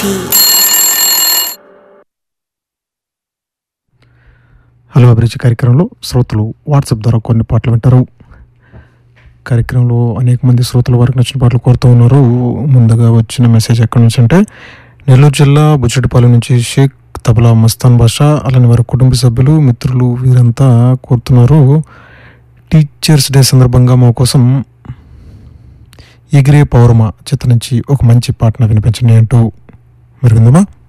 అభిరుచి హలో అభిరుచి కార్యక్రమంలో శ్రోతలు వాట్సాప్ ద్వారా కొన్ని పాటలు వింటారు కార్యక్రమంలో అనేక మంది శ్రోతల వారికి నచ్చిన పాటలు కోరుతూ ఉన్నారు ముందుగా వచ్చిన మెసేజ్ ఎక్కడి నుంచి అంటే నెల్లూరు జిల్లా బుచ్చటిపాలెం నుంచి షేక్ తబలా మస్తాన్ బాషా అలానే వారి కుటుంబ సభ్యులు మిత్రులు వీరంతా కోరుతున్నారు టీచర్స్ డే సందర్భంగా మా కోసం ఎగిరే పౌరమ చిత్ర నుంచి ఒక మంచి పాటను వినిపించండి అంటూ మరి విందామా